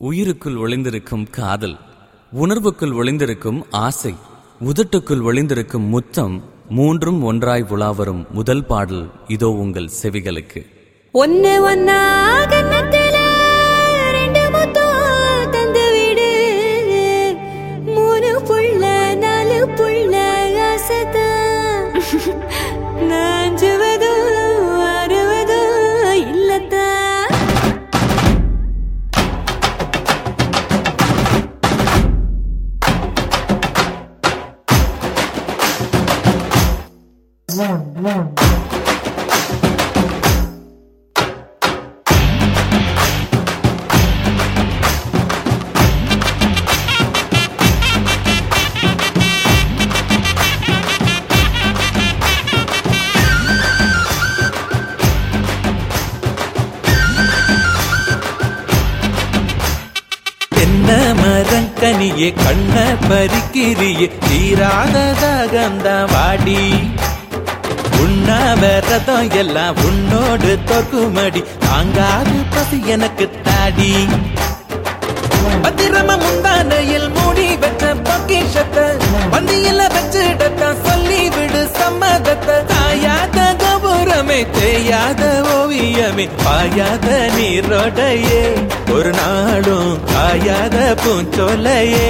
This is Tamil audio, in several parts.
உயிருக்குள் ஒளிந்திருக்கும் காதல் உணர்வுக்குள் ஒளிந்திருக்கும் ஆசை உதட்டுக்குள் ஒளிந்திருக்கும் முத்தம் மூன்றும் ஒன்றாய் உலாவரும் முதல் பாடல் இதோ உங்கள் செவிகளுக்கு ஒன்னு ஒன்னா கன்னத்துல ரெண்டு முத்தம் தந்து விடு மூணு புள்ள நாலு புள்ள ஆசைதான் நாஞ்சுவதோ அறுவதோ இல்லத்தான் என்ன மரங்கனியே கண்ண பறிக்கிறியே தீராததாகந்த வாடி உண்ணா விரதம் எல்லாம் உன்னோடு தொகுமடி தாங்காது பசி எனக்கு தாடி பத்திரம முந்தானையில் மூடி வச்ச பொக்கிஷத்தை வந்தியில வச்சிடத்தான் சொல்லி விடு சம்மதத்தை தாயாத கபுரமே தேயாத ஓவியமே பாயாத நீரோடையே ஒரு நாளும் காயாத பூஞ்சோலையே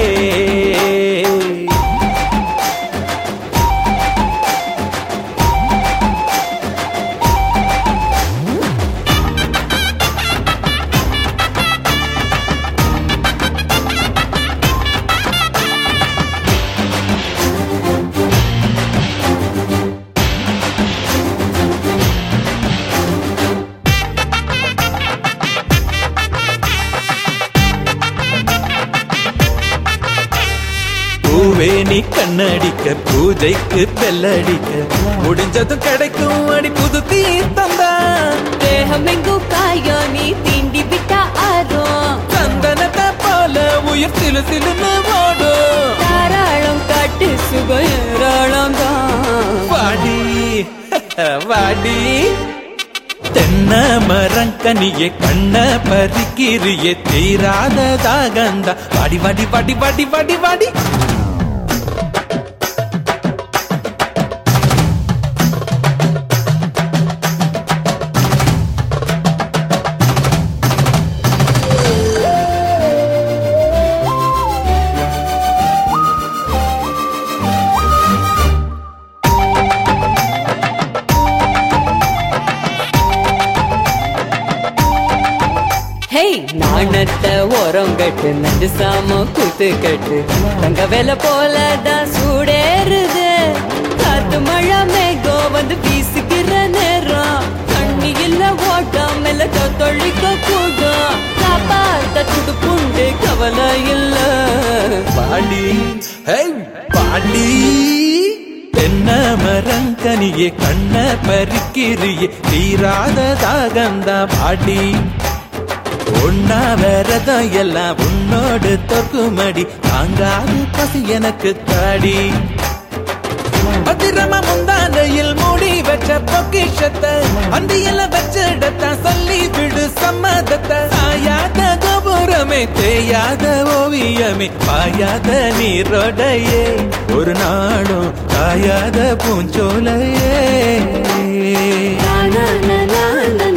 பூவே நீ கண்ணடிக்க பூஜைக்கு பெல்லடிக்க முடிஞ்சதும் கிடைக்கும் அடி புது தீ தந்தா தேகம் எங்கும் காயம் நீ தீண்டி விட்டா ஆறும் சந்தனத்தை போல உயிர் சிலு சிலுன்னு ஓடும் தாராளம் காட்டு சுகம் ஏராளம் தான் வாடி வாடி தென்ன மரங்கனியே கண்ண பறிக்கிறியே தீராததாகந்தா வாடி வாடி வாடி வாடி வாடி வாடி ஹேய் நாணத்தை ஓரம் கட்டு நண்டு சாம கூத்து கட்டு தங்க வேலை போல தான் சூடேறுது காத்து மழை மேகம் வந்து வீசுகிற நேரம் தண்ணி இல்ல ஓட்டம் மெல்ல தொழிக்க கூடும் காப்பாத்த துடுப்புண்டு கவலை இல்ல பாடி ஹே பாடி தென்ன மரங்கனியே கண்ண பறிக்கிறியே தீராததாகந்தா பாடி ஒன்னா விரதம் எல்லாம் உன்னோடு தொக்குமடி தாங்காது பசி எனக்கு தாடி பத்திரமா முந்தானையில் மூடி வச்ச பொக்கிஷத்தை அந்தியில வச்சிடத்தான் சொல்லி விடு சம்மதத்தை சாயாத கோபுரமே தேயாத ஓவியமே பாயாத நீரோடையே ஒரு நாளும் காயாத பூஞ்சோலையே na na na na na